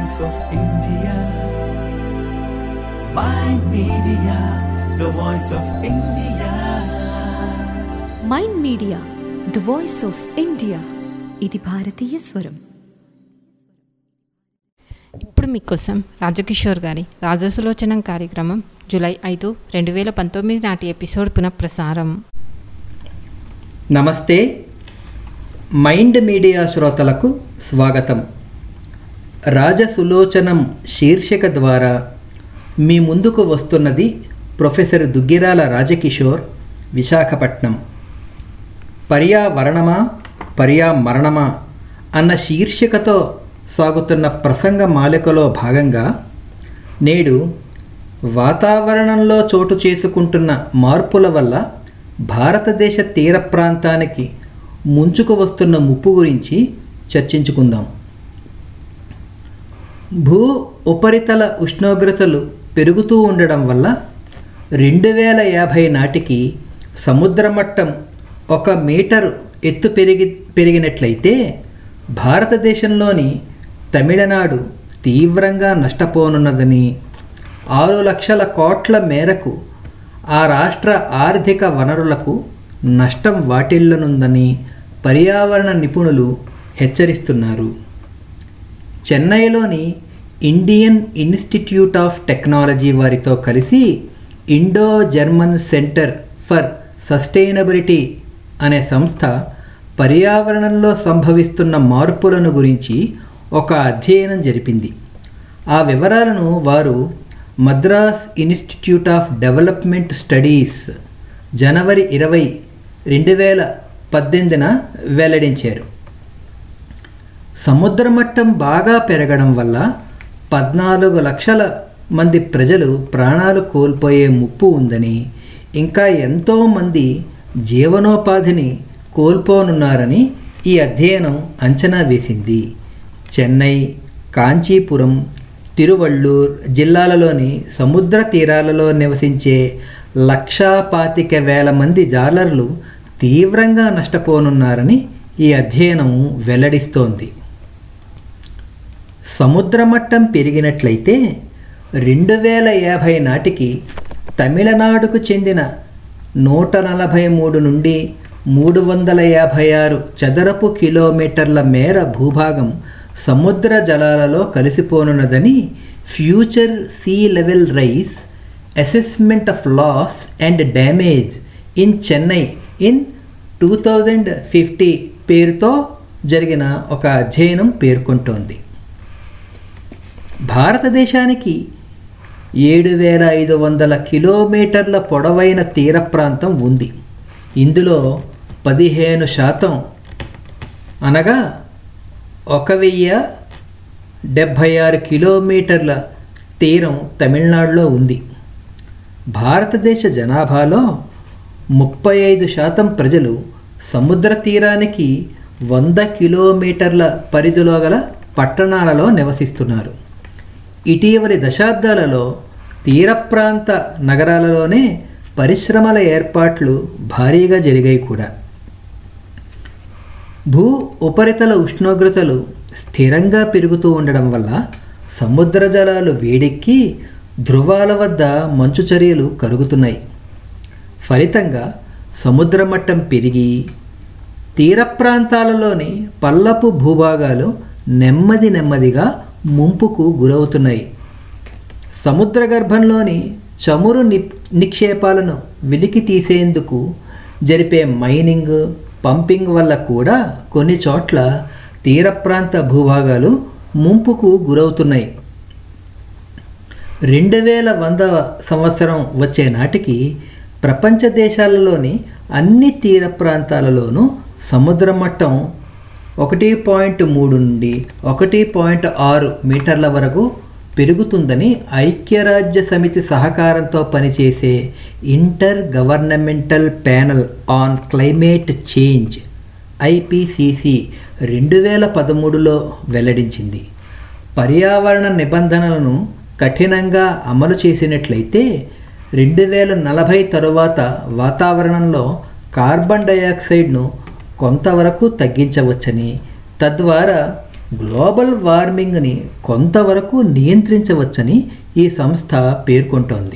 voice of India. Mind Media, the voice of India. Mind Media the voice of India ఇది భారతీయ స్వరం ఇప్పుడు మీకోసం రాజకిషోర్ గారి రాజసులోచనం కార్యక్రమం జూలై ఐదు రెండు వేల పంతొమ్మిది నాటి ఎపిసోడ్ పునఃప్రసారం నమస్తే మైండ్ మీడియా శ్రోతలకు స్వాగతం రాజసులోచనం శీర్షిక ద్వారా మీ ముందుకు వస్తున్నది ప్రొఫెసర్ దుగ్గిరాల రాజకిషోర్ విశాఖపట్నం పర్యావరణమా పర్యామరణమా అన్న శీర్షికతో సాగుతున్న ప్రసంగ మాలికలో భాగంగా నేడు వాతావరణంలో చోటు చేసుకుంటున్న మార్పుల వల్ల భారతదేశ తీర ప్రాంతానికి ముంచుకు వస్తున్న ముప్పు గురించి చర్చించుకుందాం భూ ఉపరితల ఉష్ణోగ్రతలు పెరుగుతూ ఉండడం వల్ల రెండు వేల యాభై నాటికి సముద్ర మట్టం ఒక మీటరు ఎత్తు పెరిగి పెరిగినట్లయితే భారతదేశంలోని తమిళనాడు తీవ్రంగా నష్టపోనున్నదని ఆరు లక్షల కోట్ల మేరకు ఆ రాష్ట్ర ఆర్థిక వనరులకు నష్టం వాటిల్లనుందని పర్యావరణ నిపుణులు హెచ్చరిస్తున్నారు చెన్నైలోని ఇండియన్ ఇన్స్టిట్యూట్ ఆఫ్ టెక్నాలజీ వారితో కలిసి Indo German centre for sustainability అనే సంస్థ పర్యావరణంలో సంభవిస్తున్న మార్పులను గురించి ఒక అధ్యయనం జరిపింది ఆ వివరాలను వారు Madras institute of development studies జనవరి ఇరవై రెండు వేల పద్దెనిమిదిన వెల్లడించారు సముద్ర మట్టం బాగా పెరగడం వల్ల పద్నాలుగు లక్షల మంది ప్రజలు ప్రాణాలు కోల్పోయే ముప్పు ఉందని ఇంకా ఎంతోమంది జీవనోపాధిని కోల్పోనున్నారని ఈ అధ్యయనం అంచనా వేసింది చెన్నై కాంచీపురం తిరువళ్ళూర్ జిల్లాలలోని సముద్ర తీరాలలో నివసించే లక్షా పాతిక వేల మంది జాలర్లు తీవ్రంగా నష్టపోనున్నారని ఈ అధ్యయనం వెల్లడిస్తోంది సముద్ర మట్టం పెరిగినట్లయితే రెండు వేల యాభై నాటికి తమిళనాడుకు చెందిన నూట నలభై మూడు నుండి మూడు వందల యాభై ఆరు చదరపు కిలోమీటర్ల మేర భూభాగం సముద్ర జలాలలో కలిసిపోనున్నదని future sea level rise assessment of loss and damage in Chennai in two thousand fifty పేరుతో జరిగిన ఒక అధ్యయనం పేర్కొంటోంది భారతదేశానికి ఏడు వేల ఐదు వందల కిలోమీటర్ల పొడవైన తీర ప్రాంతం ఉంది ఇందులో పదిహేను శాతం అనగా ఒక వెయ్యి డెబ్భై ఆరు కిలోమీటర్ల తీరం తమిళనాడులో ఉంది భారతదేశ జనాభాలో ముప్పై ఐదు శాతం ప్రజలు సముద్ర తీరానికి వంద కిలోమీటర్ల పరిధిలో గల పట్టణాలలో నివసిస్తున్నారు ఇటీవలి దశాబ్దాలలో తీర ప్రాంత నగరాలలోనే పరిశ్రమల ఏర్పాట్లు భారీగా జరిగాయి కూడా భూ ఉపరితల ఉష్ణోగ్రతలు స్థిరంగా పెరుగుతూ ఉండడం వల్ల సముద్ర జలాలు వేడెక్కి ధృవాల వద్ద మంచు చర్యలు కరుగుతున్నాయి ఫలితంగా సముద్ర మట్టం పెరిగి తీర ప్రాంతాలలోని పల్లపు భూభాగాలు నెమ్మది నెమ్మదిగా ముంపుకు గురవుతున్నాయి సముద్ర గర్భంలోని చమురు ని నిక్షేపాలను వెలికి తీసేందుకు జరిపే మైనింగ్ పంపింగ్ వల్ల కూడా కొన్ని చోట్ల తీర ప్రాంత భూభాగాలు ముంపుకు గురవుతున్నాయి రెండు వేల వంద సంవత్సరం వచ్చే నాటికి ప్రపంచ దేశాలలోని అన్ని తీర ప్రాంతాలలోనూ సముద్ర మట్టం ఒకటి పాయింట్ మూడు నుండి ఒకటి పాయింట్ ఆరు మీటర్ల వరకు పెరుగుతుందని ఐక్యరాజ్య సమితి సహకారంతో పనిచేసే intergovernmental panel on climate change IPCC రెండు వేల పదమూడులో వెల్లడించింది పర్యావరణ నిబంధనలను కఠినంగా అమలు చేసినట్లయితే రెండు వేల నలభై తరువాత వాతావరణంలో కార్బన్ డయాక్సైడ్ను కొంతవరకు తగ్గించవచ్చని తద్వారా గ్లోబల్ వార్మింగ్ని కొంతవరకు నియంత్రించవచ్చని ఈ సంస్థ పేర్కొంటోంది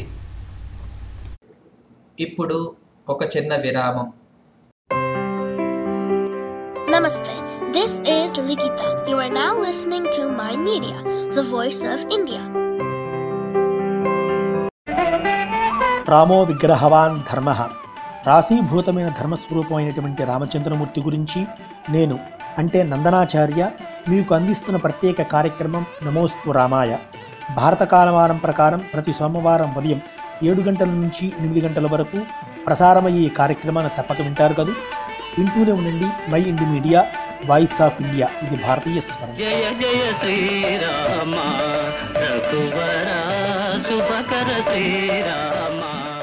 ఇప్పుడు ఒక చిన్న విరామం Namaste. This is Likita. You are now listening to Mind Media, the voice of India. రామో విగ్రహవాన్ ధర్మ రాశీభూతమైన ధర్మస్వరూపమైనటువంటి రామచంద్రమూర్తి గురించి నేను అంటే నందనాచార్య మీకు అందిస్తున్న ప్రత్యేక కార్యక్రమం నమోస్తు రామాయ భారత కాలమానం ప్రకారం ప్రతి సోమవారం ఉదయం ఏడు గంటల నుంచి ఎనిమిది గంటల వరకు ప్రసారమయ్యే ఈ కార్యక్రమాన్ని తప్పక వింటారు కదా వింటూనే ఉండండి Mind Media voice of India ఇది భారతీయ స్వరం జయ జయ శ్రీరామ రఘువర శుభకర శ్రీరామ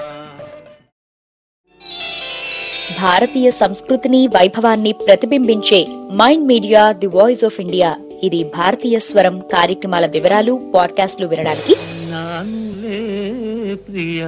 భారతీయ సంస్కృతిని వైభవాన్ని ప్రతిబింబించే Mind Media the voice of India ఇది భారతీయ స్వరం కార్యక్రమాల వివరాలు పాడ్కాస్ట్లు వినడానికి నానులే ప్రియ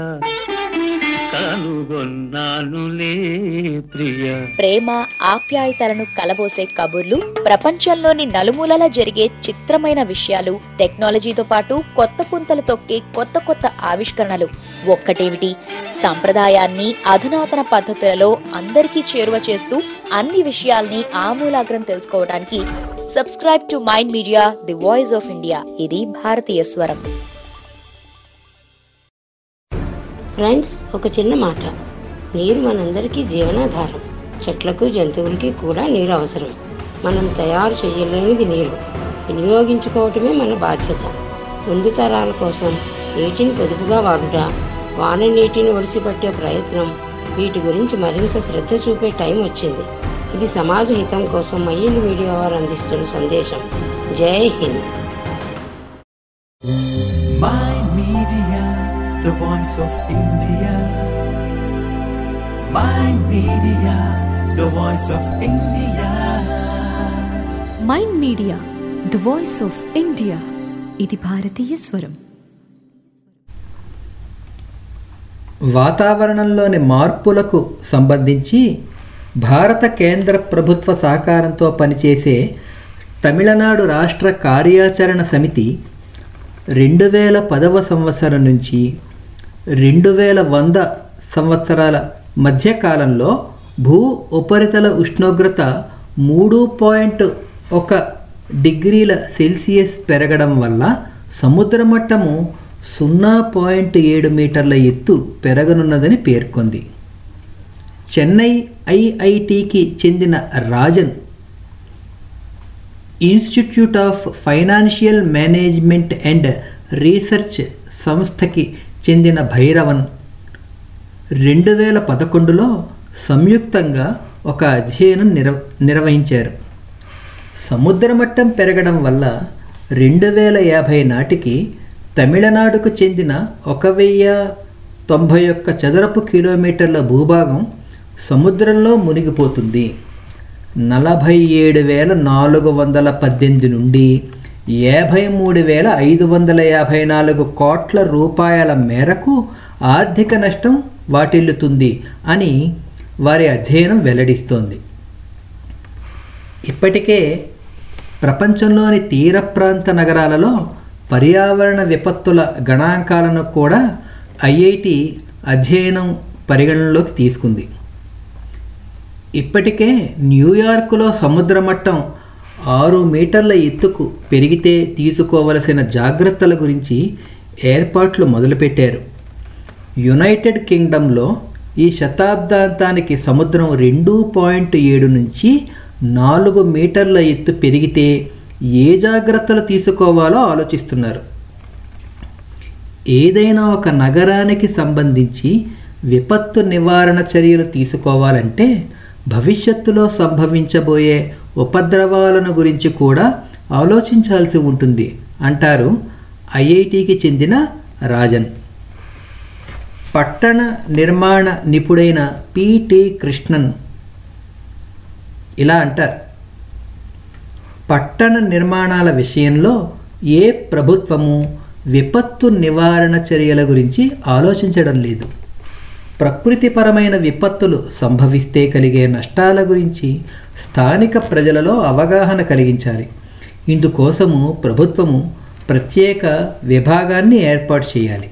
కనుగొన్నానులే ప్రియ ప్రేమ ఆప్యాయతలను కలబోసే కబుర్లు ప్రపంచంలోని నలుమూలలా జరిగే చిత్రమైన విషయాలు టెక్నాలజీతో పాటు కొత్త పుంతలు తొక్కే కొత్త కొత్త ఆవిష్కరణలు ఒక్కటేమిటి సంప్రదాయాన్ని అధునాతన పద్ధతులలో అందరికీ చేరువ చేస్తూ అన్ని విషయాల్ని ఆమూలాగ్రం తెలుసుకోవడానికి subscribe to Mind Media the voice of India ఇది భారతీయ స్వరం ఫ్రెండ్స్ ఒక చిన్న మాట నీరు మనందరికీ జీవనాధారం చెట్లకు జంతువులకి కూడా నీరు అవసరం మనం తయారు చేయలేనిది నీరు వినియోగించుకోవటమే మన బాధ్యత ముందు తరాల కోసం నీటిని పొదుపుగా వాడుట వాన నీటిని ఒడిసిపట్టే ప్రయత్నం వీటి గురించి మరింత శ్రద్ధ చూపే టైం వచ్చింది ఇది సమాజ హితం కోసం మైండ్ మీడియా వారు అందిస్తున్న సందేశం జై హింద్ Mind Media, the voice of India. Mind Media, the voice of India. Mind Media the voice of India ఇది భారతీయ స్వరం వాతావరణంలోని మార్పులకు సంబంధించి భారత కేంద్ర ప్రభుత్వ సహకారంతో పనిచేసే తమిళనాడు రాష్ట్ర కార్యాచరణ సమితి రెండు వేల పదవ సంవత్సరం నుంచి రెండు వేల వంద సంవత్సరాల మధ్యకాలంలో భూ ఉపరితల ఉష్ణోగ్రత మూడు పాయింట్ ఒక డిగ్రీల సెల్సియస్ పెరగడం వల్ల సముద్ర మట్టము సున్నా పాయింట్ ఏడు మీటర్ల ఎత్తు పెరగనున్నదని పేర్కొంది చెన్నై ఐఐటికి చెందిన Rajan institute of financial management and research సంస్థకి చెందిన భైరవన్ రెండు వేల పదకొండులో సంయుక్తంగా ఒక అధ్యయనం నిర్వ నిర్వహించారు సముద్ర మట్టం పెరగడం వల్ల రెండు వేల యాభై నాటికి తమిళనాడుకు చెందిన ఒక వెయ్యి తొంభై ఒక్క చదరపు కిలోమీటర్ల భూభాగం సముద్రంలో మునిగిపోతుంది నలభై ఏడు వేల నాలుగు వందల పద్దెనిమిది నుండి యాభై మూడు వేల ఐదు వందల యాభై నాలుగు కోట్ల రూపాయల మేరకు ఆర్థిక నష్టం వాటిల్లుతుంది అని వారి అధ్యయనం వెల్లడిస్తోంది ఇప్పటికే ప్రపంచంలోని తీర ప్రాంత నగరాలలో పర్యావరణ విపత్తుల గణాంకాలను కూడా ఐఐటి అధ్యయనం పరిగణనలోకి తీసుకుంది ఇప్పటికే న్యూయార్కులో సముద్ర మట్టం ఆరు మీటర్ల ఎత్తుకు పెరిగితే తీసుకోవలసిన జాగ్రత్తల గురించి ఏర్పాట్లు మొదలుపెట్టారు యునైటెడ్ కింగ్డమ్లో ఈ శతాబ్దాంతానికి సముద్రం రెండు పాయింట్ ఏడు నుంచి నాలుగు మీటర్ల ఎత్తు పెరిగితే ఏ జాగ్రత్తలు తీసుకోవాలో ఆలోచిస్తున్నారు ఏదైనా ఒక నగరానికి సంబంధించి విపత్తు నివారణ చర్యలు తీసుకోవాలంటే భవిష్యత్తులో సంభవించబోయే ఉపద్రవాలను గురించి కూడా ఆలోచించాల్సి ఉంటుంది అంటారు ఐఐటికి చెందిన రాజన్ పట్టణ నిర్మాణ నిపుడైన పిటి కృష్ణన్ ఇలా అంటారు పట్టణ నిర్మాణాల విషయంలో ఏ ప్రభుత్వము విపత్తు నివారణ చర్యల గురించి ఆలోచించడం లేదు ప్రకృతిపరమైన విపత్తులు సంభవిస్తే కలిగే నష్టాల గురించి స్థానిక ప్రజలలో అవగాహన కలిగించాలి ఇందుకోసము ప్రభుత్వము ప్రత్యేక విభాగాన్ని ఏర్పాటు చేయాలి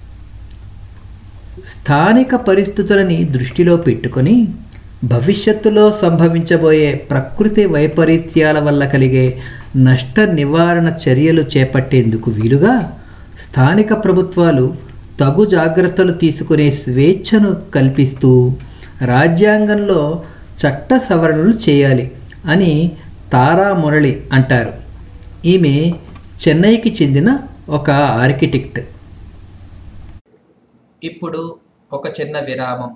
స్థానిక పరిస్థితులని దృష్టిలో పెట్టుకొని భవిష్యత్తులో సంభవించబోయే ప్రకృతి వైపరీత్యాల వల్ల కలిగే నష్ట నివారణ చర్యలు చేపట్టేందుకు వీలుగా స్థానిక ప్రభుత్వాలు తగు జాగ్రత్తలు తీసుకునే స్వేచ్ఛను కల్పిస్తూ రాజ్యాంగంలో చట్ట సవరణలు చేయాలి అని తారా మురళి అంటారు ఈమె చెన్నైకి చెందిన ఒక ఆర్కిటెక్ట్ ఇప్పుడు ఒక చిన్న విరామం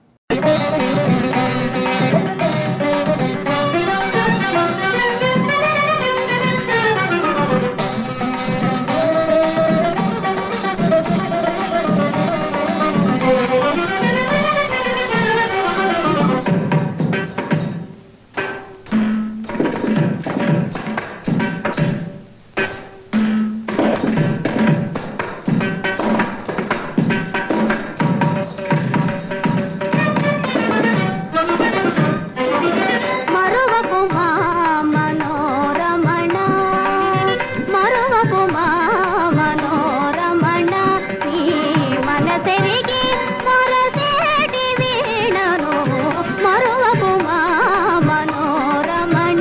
మరువకు మా మనోరమణ మరువకు మా మనోరమణ ఈ మనసెరిగి మొరసేటి వీణను మరువకు మా మనోరమణ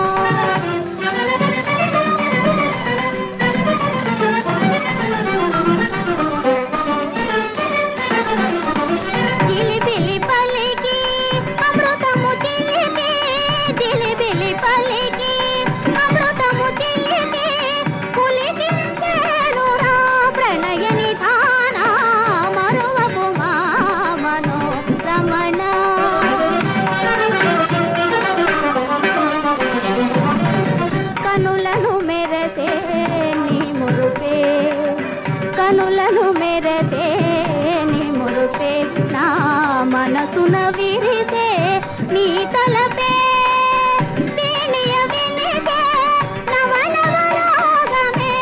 జిలిబిలి పలికి అమృతము చిలికి జిలిబిలి పలికి అమృతము చిలికి పులికించేడురా ప్రణయ నిధాన మరువకు మా మనో రమణ కనులను మెరసే నీ మురుపే కనులను మెరసే నీ మురుపే నా మనసున విరిసే నీ తలపే వీణియ వినిసే నవనవరాగమే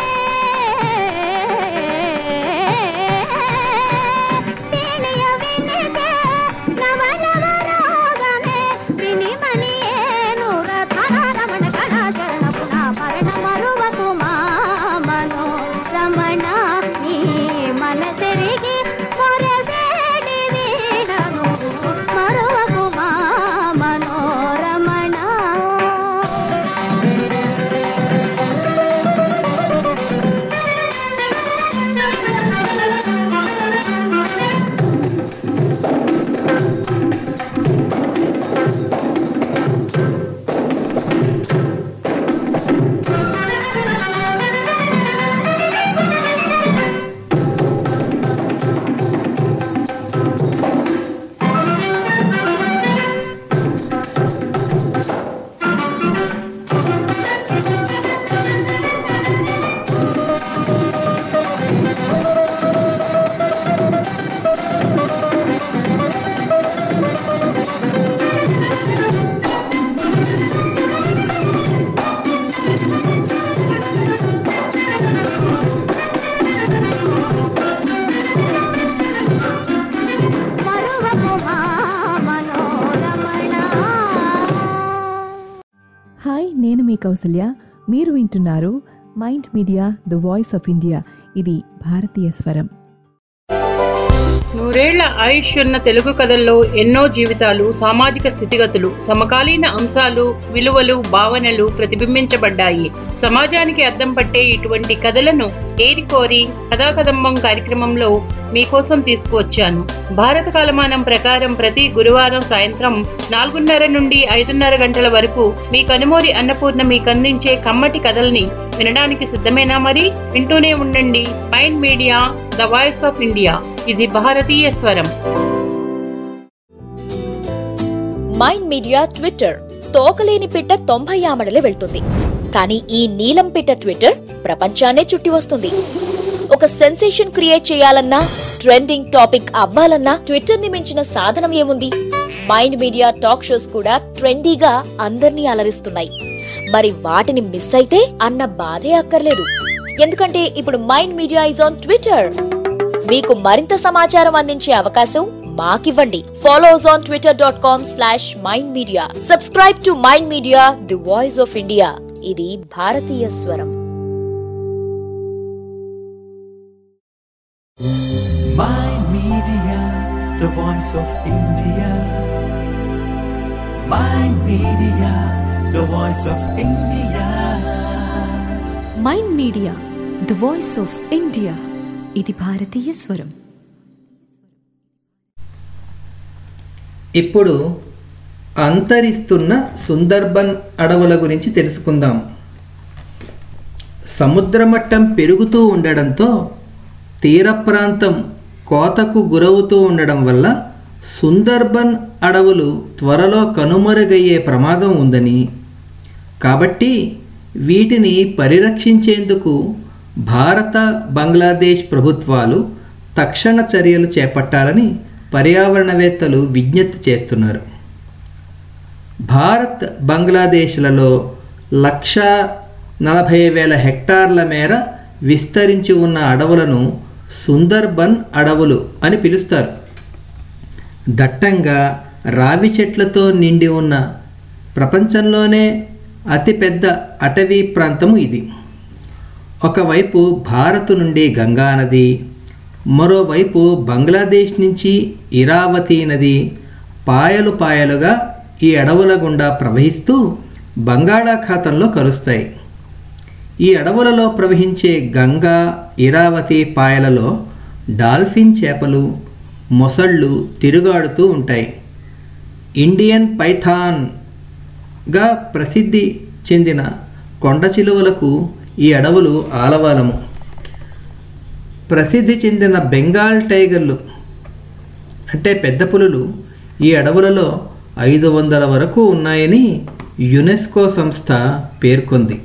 వీణియ వినిసే నవనవరాగమే వినిమనియేను రథరమణ కళాచరణ పునా పరణ మరువకు మా మనో రమణ నీ మనసెరిగి మొరసేడి వీణను మరువకు మా మనోరమణ మరువకు మా మనోరమణ హాయ్ నేను మీ కౌసల్య మీరు వింటున్నారు Mind Media the voice of India ఇది భారతీయ స్వరం నూరేళ్ల ఆయుష్ ఉన్న తెలుగు కథల్లో ఎన్నో జీవితాలు సామాజిక స్థితిగతులు సమకాలీన అంశాలు విలువలు భావనలు ప్రతిబింబించబడ్డాయి సమాజానికి అద్దం పట్టే ఇటువంటి కథలను ఏరికోరి కథాకదంబం కార్యక్రమంలో మీకోసం తీసుకువచ్చాను భారత కాలమానం ప్రకారం ప్రతి గురువారం సాయంత్రం నాలుగున్నర నుండి ఐదున్నర గంటల వరకు మీ కనుమూరి అన్నపూర్ణ మీకు అందించే కమ్మటి కథల్ని వినడానికి సిద్ధమేనా మరి వింటూనే ఉండండి Mind Media the voice of India ఇది భారతీయ స్వరం మైండ్ మీడియా ట్విట్టర్ తోకలేని పిట్ట తొంభై ఆమడలే వెళ్తుంది కానీ ఈ నీలం పిట్ట ట్విట్టర్ ప్రపంచాన్నే చుట్టి వస్తుంది ఒక సెన్సేషన్ క్రియేట్ చేయాలన్నా ట్రెండింగ్ టాపిక్ అవ్వాలన్నా ట్విట్టర్ ని మించిన సాధనం ఏముంది మైండ్ మీడియా టాక్ షోస్ కూడా ట్రెండీగా అందర్నీ అలరిస్తున్నాయి మరి వాటిని మిస్ అయితే అన్న బాధే అక్కర్లేదు ఎందుకంటే ఇప్పుడు Mind Media is on Twitter మీకు మరింత సమాచారం అందించే అవకాశం మాకివ్వండి follow us on Twitter dot com slash Mind Media subscribe to Mind Media the voice of India ఇది భారతీయ స్వరం My Media, the voice of India. My Media, the voice of India. Mind Media the voice of India ఇది భారతీయ స్వరం ఇప్పుడు అంతరిస్తున్న సుందర్బన్ అడవుల గురించి తెలుసుకుందాం సముద్ర మట్టం పెరుగుతూ ఉండడంతో తీర ప్రాంతం కోతకు గురవుతూ ఉండడం వల్ల సుందర్బన్ అడవులు త్వరలో కనుమరుగయ్యే ప్రమాదం ఉందని కాబట్టి వీటిని పరిరక్షించేందుకు భారత బంగ్లాదేశ్ ప్రభుత్వాలు తక్షణ చర్యలు చేపట్టాలని పర్యావరణవేత్తలు విజ్ఞప్తి చేస్తున్నారు భారత్ బంగ్లాదేశ్లలో లక్ష నలభై వేల హెక్టార్ల మేర విస్తరించి ఉన్న అడవులను సుందర్బన్ అడవులు అని పిలుస్తారు దట్టంగా రావి చెట్లతో నిండి ఉన్న ప్రపంచంలోనే అతిపెద్ద అటవీ ప్రాంతము ఇది ఒకవైపు భారత్ నుండి గంగా నది మరోవైపు బంగ్లాదేశ్ నుంచి ఇరావతి నది పాయలు పాయలుగా ఈ అడవుల గుండా ప్రవహిస్తూ బంగాళాఖాతంలో కలుస్తాయి ఈ అడవులలో ప్రవహించే గంగా ఇరావతి పాయలలో డాల్ఫిన్ చేపలు మొసళ్ళు తిరుగాడుతూ ఉంటాయి ఇండియన్ పైథాన్గా ప్రసిద్ధి చెందిన కొండ చిలువలకు ఈ అడవులు ఆలవాలము ప్రసిద్ధి చెందిన బెంగాల్ టైగర్లు అంటే పెద్ద పులులు ఈ అడవులలో ఐదు వందల వరకు ఉన్నాయని యునెస్కో సంస్థ పేర్కొంది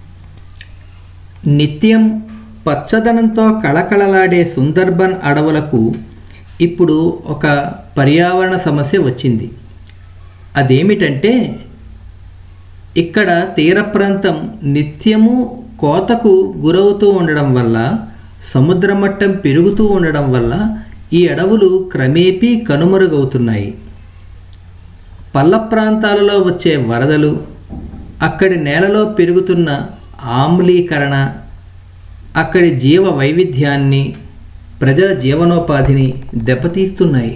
నిత్యం పచ్చదనంతో కళకళలాడే సుందర్బన్ అడవులకు ఇప్పుడు ఒక పర్యావరణ సమస్య వచ్చింది అదేమిటంటే ఇక్కడ తీర ప్రాంతం నిత్యము కోతకు గురవుతూ ఉండడం వల్ల సముద్ర మట్టం పెరుగుతూ ఉండడం వల్ల ఈ అడవులు క్రమేపీ కనుమరుగవుతున్నాయి పల్ల ప్రాంతాలలో వచ్చే వరదలు అక్కడి నేలలో పెరుగుతున్న ఆమ్లీకరణ అక్కడి జీవ వైవిధ్యాన్ని ప్రజల జీవనోపాధిని దెబ్బతీస్తున్నాయి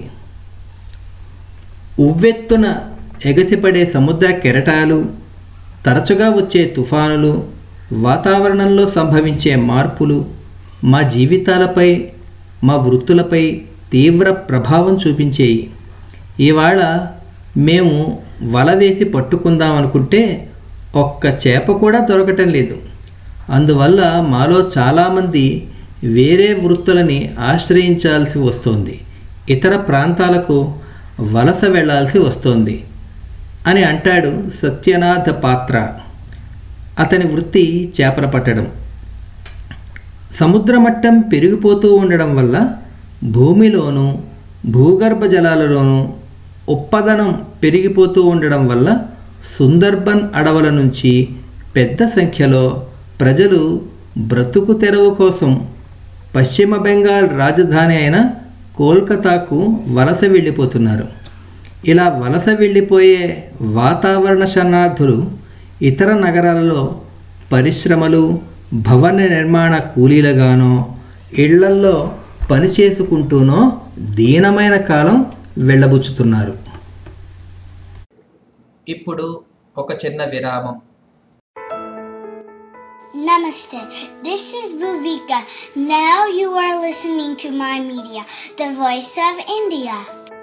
ఉవ్వెత్తున ఎగసిపడే సముద్ర కెరటాలు తరచుగా వచ్చే తుఫానులు వాతావరణంలో సంభవించే మార్పులు మా జీవితాలపై మా వృత్తులపై తీవ్ర ప్రభావం చూపించేయి ఇవాళ మేము వల వేసి పట్టుకుందాం అనుకుంటే ఒక్క చేప కూడా దొరకటం లేదు అందువల్ల మాలో చాలామంది వేరే వృత్తులని ఆశ్రయించాల్సి వస్తోంది ఇతర ప్రాంతాలకు వలస వెళ్ళాల్సి వస్తోంది అని అంటాడు సత్యనాథ పాత్ర అతని వృత్తి చేపల పట్టడం సముద్ర మట్టం పెరిగిపోతూ ఉండడం వల్ల భూమిలోనూ భూగర్భ జలాలలోనూ ఉప్పదనం పెరిగిపోతూ ఉండడం వల్ల సుందర్బన్ అడవుల నుంచి పెద్ద సంఖ్యలో ప్రజలు బ్రతుకు తెరవు కోసం పశ్చిమ బెంగాల్ రాజధాని అయిన కోల్కతాకు వలస వెళ్ళిపోతున్నారు ఇలా వలస వెళ్ళిపోయే వాతావరణ శరణార్థులు ఇతర నగరాలలో పరిశ్రమలు భవన నిర్మాణ కూలీలుగానో ఇళ్లల్లో పనిచేసుకుంటూనో దీనమైన కాలం వెళ్ళబుచ్చుతున్నారు ఇప్పుడు ఒక చిన్న విరామం Namaste. This is Bhuvika. Now you are listening to my media, the voice of India.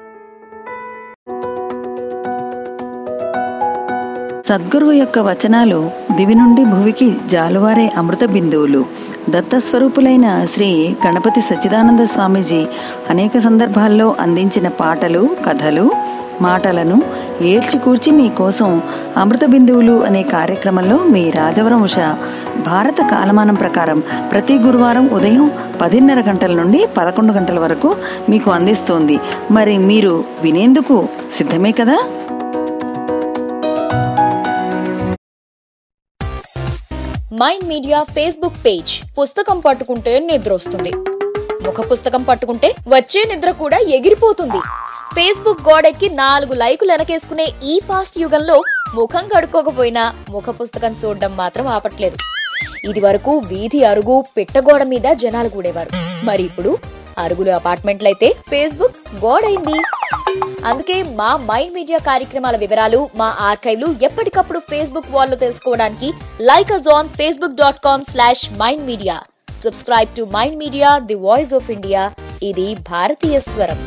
సద్గురువు యొక్క వచనాలు దివి నుండి భువికి జాలువారే అమృత బిందువులు దత్తస్వరూపులైన శ్రీ గణపతి సచ్చిదానంద స్వామీజీ అనేక సందర్భాల్లో అందించిన పాటలు కథలు మాటలను ఏల్చికూర్చి మీకోసం అమృత బిందువులు అనే కార్యక్రమంలో మీ రాజవరం ఉష భారత కాలమానం ప్రకారం ప్రతి గురువారం ఉదయం పదిన్నర గంటల నుండి పదకొండు గంటల వరకు మీకు అందిస్తోంది మరి మీరు వినేందుకు సిద్ధమే కదా మైండ్ మీడియా ఫేస్బుక్ పేజ్ పుస్తకం పట్టుకుంటే నిద్ర వస్తుంది ముఖ పుస్తకం పట్టుకుంటే వచ్చే నిద్ర కూడా ఎగిరిపోతుంది ఫేస్బుక్ గోడెక్కి నాలుగు లైకులు వెనకేసుకునే ఈ ఫాస్ట్ యుగంలో ముఖం కడుక్కోకపోయినా ముఖ పుస్తకం చూడడం మాత్రం ఆపట్లేదు ఇది వరకు వీధి అరుగు పిట్టగోడ మీద జనాలు కూడేవారు మరి ఇప్పుడు అరుగులు అపార్ట్మెంట్లయితే ఫేస్బుక్ గోడైంది అందుకే మా మైండ్ మీడియా కార్యక్రమాల వివరాలు మా ఆర్కైవ్లు ఎప్పటికప్పుడు ఫేస్బుక్ వాల్లో తెలుసుకోవడానికి like us on Facebook dot com slash Mind Media subscribe to Mind Media the voice of India ఇది భారతీయ స్వరం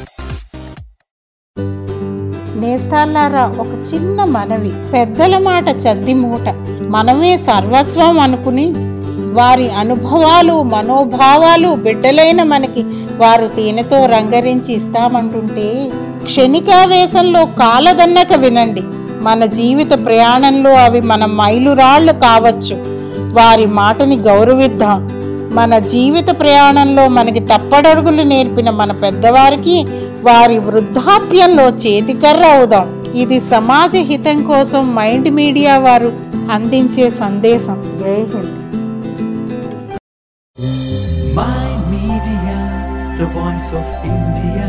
నేస్తాలారా ఒక చిన్న మనవి పెద్దల మాట చద్ది మూట మనమే సర్వస్వం అనుకుని వారి అనుభవాలు మనోభావాలు బిడ్డలైన మనకి వారు తేనెతో రంగరించి ఇస్తామంటుంటే క్షణికావేశంలో కాలదన్నక వినండి మన జీవిత ప్రయాణంలో అవి మన మైలురాళ్లు కావచ్చు వారి మాటని గౌరవిద్దాం మన జీవిత ప్రయాణంలో మనకి తప్పడడుగులు నేర్పిన మన పెద్దవారికి వారి వృద్ధాప్యంలో చేతికర్ర అవుదాం ఇది సమాజ హితం కోసం మైండ్ మీడియా వారు అందించే సందేశం జై హింద్ Mind Media, the voice of India.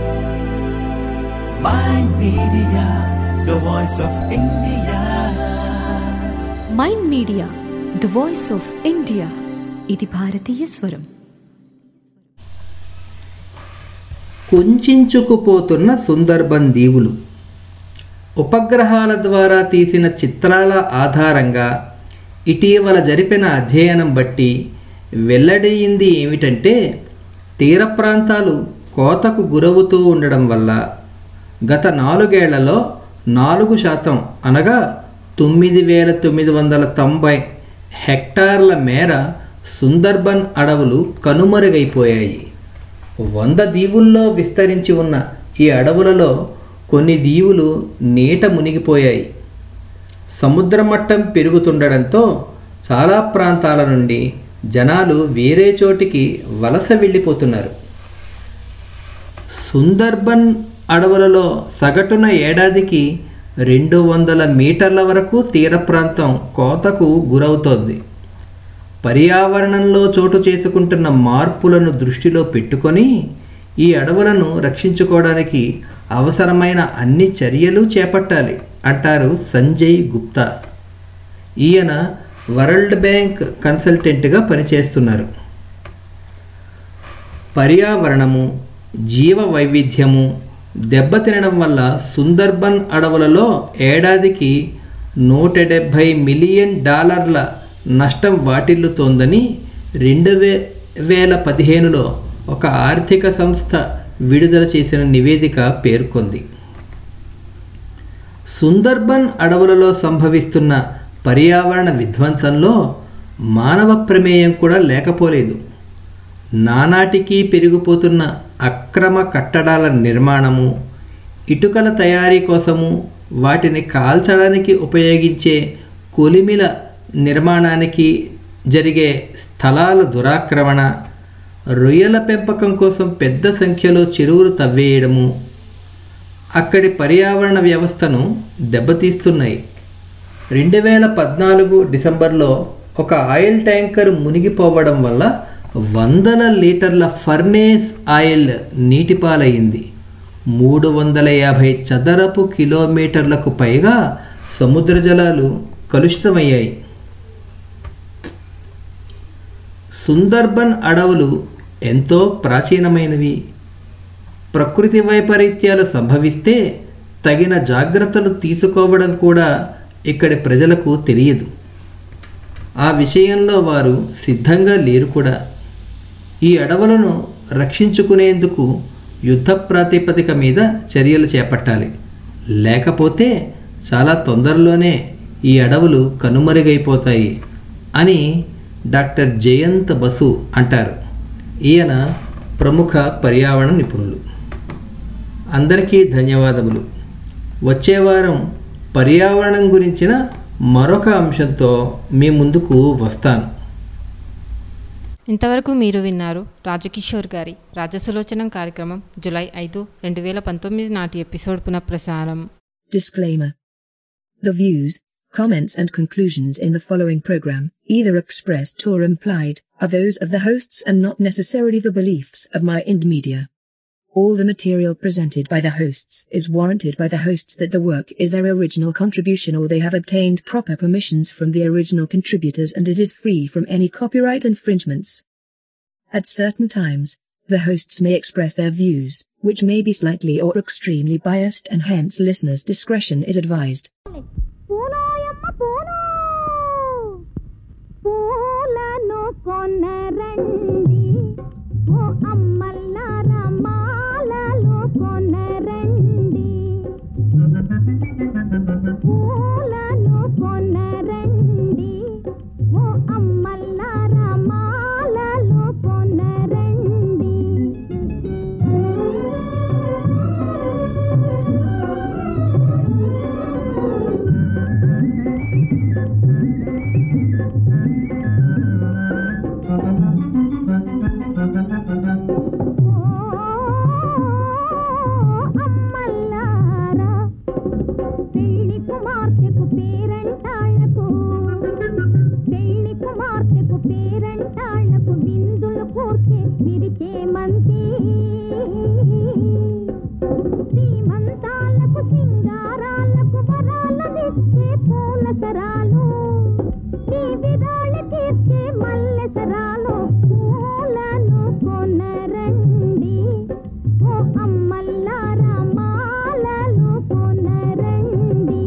Mind Media, the voice of India. Mind Media the voice of India ఇది భారతీయ స్వరం కుంచుకుపోతున్న సుందర్బన్ దీవులు ఉపగ్రహాల ద్వారా తీసిన చిత్రాల ఆధారంగా ఇటీవల జరిపిన అధ్యయనం బట్టి వెల్లడయింది ఏమిటంటే తీర ప్రాంతాలు కోతకు గురవుతూ ఉండడం వల్ల గత నాలుగేళ్లలో నాలుగు శాతం అనగా తొమ్మిది వేల తొమ్మిది వందల తొంభై హెక్టార్ల మేర సుందర్బన్ అడవులు కనుమరుగైపోయాయి వంద దీవుల్లో విస్తరించి ఉన్న ఈ అడవులలో కొన్ని దీవులు నీట మునిగిపోయాయి సముద్ర మట్టం పెరుగుతుండడంతో చాలా ప్రాంతాల నుండి జనాలు వేరే చోటికి వలస వెళ్ళిపోతున్నారు సుందర్బన్ అడవులలో సగటున ఏడాదికి రెండు వందల మీటర్ల వరకు తీర ప్రాంతం కోతకు గురవుతోంది పర్యావరణంలో చోటు చేసుకుంటున్న మార్పులను దృష్టిలో పెట్టుకొని ఈ అడవులను రక్షించుకోవడానికి అవసరమైన అన్ని చర్యలు చేపట్టాలి అంటారు సంజయ్ గుప్తా ఈయన వరల్డ్ బ్యాంక్ కన్సల్టెంట్గా పనిచేస్తున్నారు పర్యావరణము జీవ వైవిధ్యము దెబ్బతినడం వల్ల సుందర్బన్ అడవులలో ఏడాదికి నూట డెబ్భై మిలియన్ డాలర్ల నష్టం వాటిల్లుతోందని రెండు వే వేల పదిహేనులో ఒక ఆర్థిక సంస్థ విడుదల చేసిన నివేదిక పేర్కొంది సుందర్బన్ అడవులలో సంభవిస్తున్న పర్యావరణ విధ్వంసంలో మానవ ప్రమేయం కూడా లేకపోలేదు నానాటికి పెరిగిపోతున్న అక్రమ కట్టడాల నిర్మాణము ఇటుకల తయారీ కోసము వాటిని కాల్చడానికి ఉపయోగించే కొలిమిల నిర్మాణానికి జరిగే స్థలాల దురాక్రమణ రొయ్యల పెంపకం కోసం పెద్ద సంఖ్యలో చెరువులు తవ్వేయడము అక్కడి పర్యావరణ వ్యవస్థను దెబ్బతీస్తున్నాయి రెండు వేల పద్నాలుగు డిసెంబర్లో ఒక ఆయిల్ ట్యాంకర్ మునిగిపోవడం వల్ల వందల లీటర్ల ఫర్నేస్ ఆయిల్ నీటిపాలయ్యింది మూడు వందల యాభై చదరపు కిలోమీటర్లకు పైగా సముద్ర జలాలు కలుషితమయ్యాయి సుందర్బన్ అడవులు ఎంతో ప్రాచీనమైనవి ప్రకృతి వైపరీత్యాలు సంభవిస్తే తగిన జాగ్రత్తలు తీసుకోవడం కూడా ఇక్కడి ప్రజలకు తెలియదు ఆ విషయంలో వారు సిద్ధంగా లేరు కూడా ఈ అడవులను రక్షించుకునేందుకు యుద్ధ ప్రాతిపదిక మీద చర్యలు చేపట్టాలి లేకపోతే చాలా తొందరలోనే ఈ అడవులు కనుమరుగైపోతాయి అని డాక్టర్ జయంత్ బసు అంటారు ఈయన ప్రముఖ పర్యావరణ నిపుణులు అందరికీ ధన్యవాదములు వచ్చే వారం పర్యావరణం గురించిన మరొక అంశంతో మీ ముందుకు వస్తాను ఇంతవరకు మీరు విన్నారు రాజకిషోర్ గారి రాజసులోచనం కార్యక్రమం జులై ఐదు రెండు వేల పంతొమ్మిది నాటి ఎపిసోడ్ పునఃప్రసారం Disclaimer. The views, comments and conclusions in the following program, either expressed or implied, are those of the hosts and not necessarily the beliefs of my Ind Media. All the material presented by the hosts is warranted by the hosts that the work is their original contribution or they have obtained proper permissions from the original contributors and it is free from any copyright infringements. At certain times, the hosts may express their views, which may be slightly or extremely biased and hence listeners' discretion is advised. పూలోయమ్మ పూలో పూలను కొనరండి ఓ అమ్మల్లార మాలలు కొనరండి పూలను కొనరండి ఓ అమ్మల్లార మాలలు కొనరండి అమ్మల్లారా పెళ్లి కుమార్తెకు పేరంటాళ్లకు పెళ్లి కుమార్తెకు పేరంటాళ్లకు విందులు కూర్చే విరిచే మంతి శ్రీమంతాలకు సింగారాలకు వరాలనిచ్చే పూల సరాలు ఈ విరాళి తీర్చే మల్లె సరాలు పూలను కొనరండి ఓ అమ్మల్లారా మాలలు కొనరండి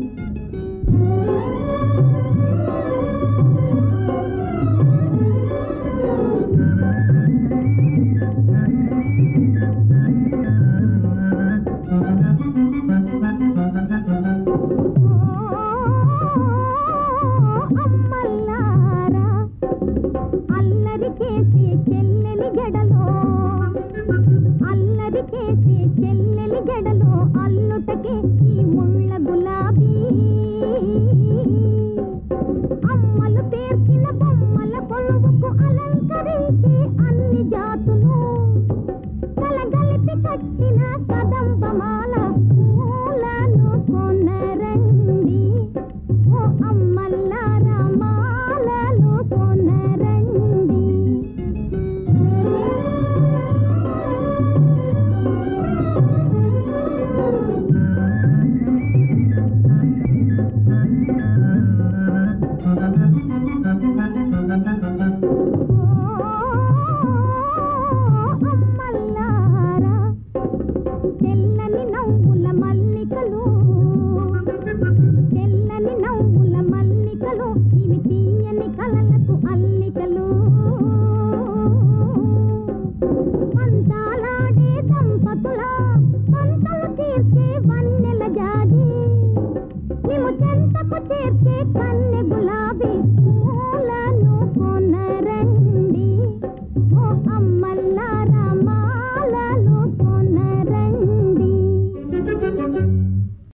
అమ్మల్లారా అల్లరి చేసి చెల్లెలి గడలో అల్లరి చేసి చెల్లెలి గడలో అల్లుటకే ఈ ముళ్ళ గులాబీ అమ్మలు పేర్చిన బొమ్మల కొలువుకు అలంకరించి అన్ని జాతులు కలగలిపి కట్టిన కదంబమాల పూలను కొనరండి ఓ అమ్మల్లారా మాలలు కొనరండి అమ్మల్లారా తెల్లని నవ్వుల మల్లికలు తెల్లని నవ్వుల మల్లికలు ఇవి తీయని కలలకు అల్లికలు పంతాలాడే దంపతుల పంటలు తీర్చే వన్నెల జాజి నిము చెంతకు చేర్చే కన్